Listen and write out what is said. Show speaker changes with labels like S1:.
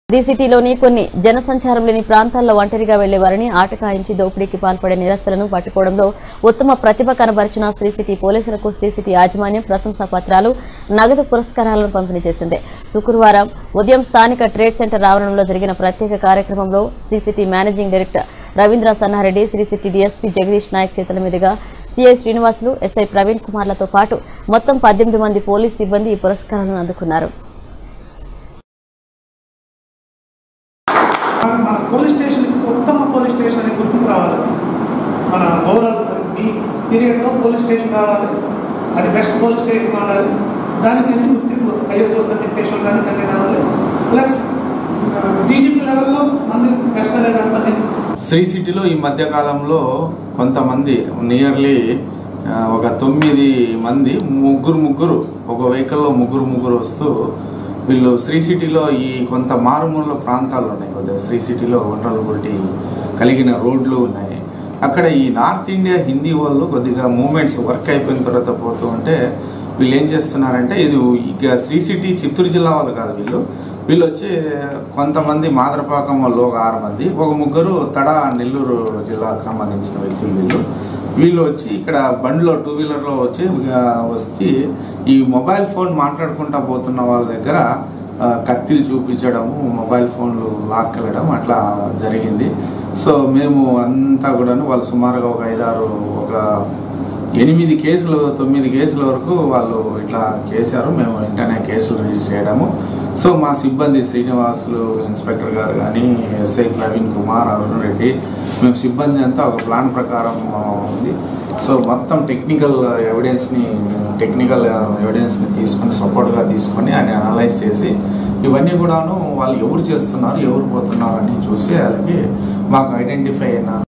S1: సిటీలోని కొన్ని జనసంచారం లేని ప్రాంతాల్లో ఒంటరిగా వెళ్లేవారిని ఆటకాయించి దోపిడీకి పాల్పడే నిరసనలను పట్టుకోవడంలో ఉత్తమ ప్రతిభ కనబరిచిన శ్రీ సిటీ పోలీసులకు శ్రీ సిటీ యాజమాన్యం ప్రశంసా పత్రాలు నగదు పురస్కారాలను పంపిణీ చేసింది శుక్రవారం ఉదయం స్థానిక ట్రేడ్ సెంటర్ ఆవరణలో జరిగిన ప్రత్యేక కార్యక్రమంలో Sri City managing director Ravindra Sannareddy Sri City DSP Jagadish Naik చేతుల మీదుగా సిఐ శ్రీనివాసులు ఎస్ఐ ప్రవీణ్ కుమార్లతో పాటు మొత్తం పద్దెనిమిది మంది పోలీస్ సిబ్బంది ఈ పురస్కారాలను అందుకున్నారు
S2: మన మన పోలీస్ స్టేషన్కి ఉత్తమ పోలీస్ స్టేషన్ అని గుర్తుకు రావాలి మన ఓవరాల్ ఈ పీరియడ్లో పోలీస్ స్టేషన్ రావాలి అది బెస్ట్ పోలీస్ స్టేషన్ ఉండాలి దానికి ఎందుకు గుర్తింపు ఐఎస్ఓ సర్టిఫికేషన్ కానీ చదివి రావాలి ప్లస్ డీజీపీ లెవెల్లో మంది బెస్ట్ అనేది అంతా
S3: శ్రీ సిటీలో ఈ మధ్య కాలంలో కొంతమంది నియర్లీ ఒక తొమ్మిది మంది ముగ్గురు ముగ్గురు ఒక వెహికల్లో ముగ్గురు ముగ్గురు వస్తూ వీళ్ళు శ్రీ సిటీలో ఈ కొంత మారుమూల ప్రాంతాలు ఉన్నాయి కొద్దిగా శ్రీ సిటీలో వనరబిలిటీ కలిగిన రోడ్లు ఉన్నాయి అక్కడ ఈ నార్త్ ఇండియా హిందీ వాళ్ళు కొద్దిగా మూమెంట్స్ వర్క్ అయిపోయిన తర్వాత పోతూ ఉంటే వీళ్ళు ఏం చేస్తున్నారంటే ఇది ఇక శ్రీ సిటీ చిత్తూరు జిల్లా వాళ్ళు కాదు వీళ్ళు వీళ్ళు వచ్చి కొంతమంది మాదరపాకం వాళ్ళు ఒక ఆరు మంది ఒక ముగ్గురు తడ నెల్లూరు జిల్లాకు సంబంధించిన వ్యక్తులు వీళ్ళు వీళ్ళు వచ్చి ఇక్కడ బండిలో టూ వీలర్లో వచ్చి ఆ, వచ్చి ఈ మొబైల్ ఫోన్ మాట్లాడుకుంటా పోతున్న వాళ్ళ దగ్గర ఆ, కత్తిలు చూపించడము మొబైల్ ఫోన్లు లాక్కెళ్ళడం అట్లా జరిగింది సో మేము అంతా కూడాను వాళ్ళు సుమారుగా ఒక ఐదారు ఒక ఎనిమిది కేసులు తొమ్మిది కేసుల వరకు వాళ్ళు ఇట్లా చేశారు మేము వెంటనే కేసులు రిజిస్టర్ చేయడము సో మా సిబ్బంది శ్రీనివాసులు ఇన్స్పెక్టర్ గారు కానీ ఎస్ఐ ప్రవీణ్ కుమార్ అరుణ్ రెడ్డి మేము సిబ్బంది అంతా ఒక ప్లాన్ ప్రకారం ఆ, ఉంది సో మొత్తం టెక్నికల్ ఎవిడెన్స్ని టెక్నికల్ ఎవిడెన్స్ని తీసుకొని సపోర్ట్గా తీసుకొని అని అనలైజ్ చేసి ఇవన్నీ కూడాను వాళ్ళు ఎవరు చేస్తున్నారు ఎవరు పోతున్నారు అని చూసి వాళ్ళకి మాకు ఐడెంటిఫై అయిన